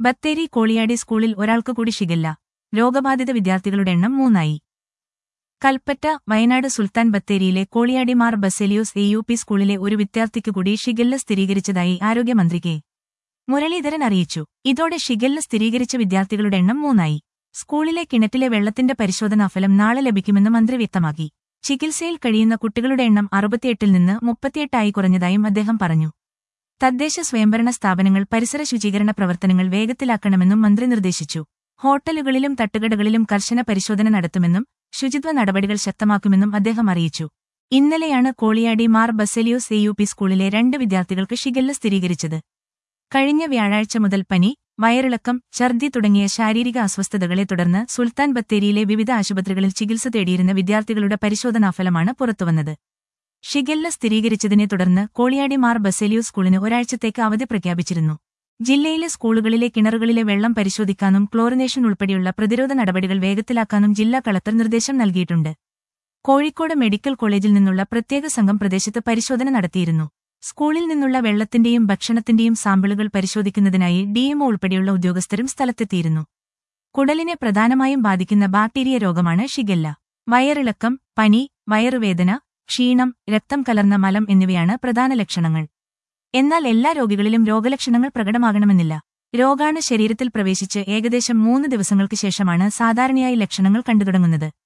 ബത്തേരി കോളിയാടി സ്കൂളിൽ ഒരാൾക്ക് കൂടി ഷിഗല്ല രോഗബാധിത വിദ്യാർത്ഥികളുടെ എണ്ണം മൂന്നായി കൽപ്പറ്റ വയനാട് സുൽത്താൻ ബത്തേരിയിലെ Koliyadi Mar Baselios A U P സ്കൂളിലെ ഒരു വിദ്യാർത്ഥിക്ക് കൂടി ഷിഗല്ല സ്ഥിരീകരിച്ചതായി ആരോഗ്യമന്ത്രി കെ മുരളീധരൻ അറിയിച്ചു ഇതോടെ ഷിഗല്ല സ്ഥിരീകരിച്ച വിദ്യാർത്ഥികളുടെ എണ്ണം മൂന്നായി സ്കൂളിലെ കിണറ്റിലെ വെള്ളത്തിന്റെ പരിശോധനാഫലം നാളെ ലഭിക്കുമെന്ന് മന്ത്രി വ്യക്തമാക്കി ചികിത്സയിൽ കഴിയുന്ന കുട്ടികളുടെ എണ്ണം അറുപത്തിയെട്ടിൽ നിന്ന് മുപ്പത്തിയെട്ടായി കുറഞ്ഞതായും അദ്ദേഹം പറഞ്ഞു തദ്ദേശ സ്വയംഭരണ സ്ഥാപനങ്ങൾ പരിസര ശുചീകരണ പ്രവർത്തനങ്ങൾ വേഗത്തിലാക്കണമെന്നും മന്ത്രി നിർദ്ദേശിച്ചു ഹോട്ടലുകളിലും തട്ടുകടകളിലും കർശന പരിശോധന നടത്തുമെന്നും ശുചിത്വ നടപടികൾ ശക്തമാക്കുമെന്നും അദ്ദേഹം അറിയിച്ചു ഇന്നലെയാണ് Koliyadi Mar Baselios A U P സ്കൂളിലെ രണ്ട് വിദ്യാർത്ഥികൾക്ക് ഷിഗല്ല സ്ഥിരീകരിച്ചത് കഴിഞ്ഞ വ്യാഴാഴ്ച മുതൽ പനി വയറിളക്കം ഛർദി തുടങ്ങിയ ശാരീരിക അസ്വസ്ഥതകളെ തുടർന്ന് സുൽത്താൻ ബത്തേരിയിലെ വിവിധ ആശുപത്രികളിൽ ചികിത്സ തേടിയിരുന്ന വിദ്യാർത്ഥികളുടെ പരിശോധനാഫലമാണ് പുറത്തുവന്നത് ഷിഗല്ല സ്ഥിരീകരിച്ചതിനെ തുടർന്ന് കോളിയാടി മാർ ബസേലിയോ സ്കൂളിന് ഒരാഴ്ചത്തേക്ക് അവധി പ്രഖ്യാപിച്ചിരുന്നു ജില്ലയിലെ സ്കൂളുകളിലെ കിണറുകളിലെ വെള്ളം പരിശോധിക്കാനും ക്ലോറിനേഷൻ ഉൾപ്പെടെയുള്ള പ്രതിരോധ നടപടികൾ വേഗത്തിലാക്കാനും ജില്ലാ കളക്ടർ നിർദ്ദേശം നൽകിയിട്ടുണ്ട് കോഴിക്കോട് മെഡിക്കൽ കോളേജിൽ നിന്നുള്ള പ്രത്യേക സംഘം പ്രദേശത്ത് പരിശോധന നടത്തിയിരുന്നു സ്കൂളിൽ നിന്നുള്ള വെള്ളത്തിന്റെയും ഭക്ഷണത്തിന്റെയും സാമ്പിളുകൾ പരിശോധിക്കുന്നതിനായി ഡിഎംഒ ഉൾപ്പെടെയുള്ള ഉദ്യോഗസ്ഥരും സ്ഥലത്തെത്തിയിരുന്നു കുടലിനെ പ്രധാനമായും ബാധിക്കുന്ന ബാക്ടീരിയ രോഗമാണ് ഷിഗല്ല വയറിളക്കം പനി വയറുവേദന ക്ഷീണം രക്തം കലർന്ന മലം എന്നിവയാണ് പ്രധാന ലക്ഷണങ്ങൾ എന്നാൽ എല്ലാ രോഗികളിലും രോഗലക്ഷണങ്ങൾ പ്രകടമാകണമെന്നില്ല രോഗാണു ശരീരത്തിൽ പ്രവേശിച്ച് ഏകദേശം മൂന്ന് ദിവസങ്ങൾക്ക് ശേഷമാണ് സാധാരണയായി ലക്ഷണങ്ങൾ കണ്ടുതുടങ്ങുന്നത്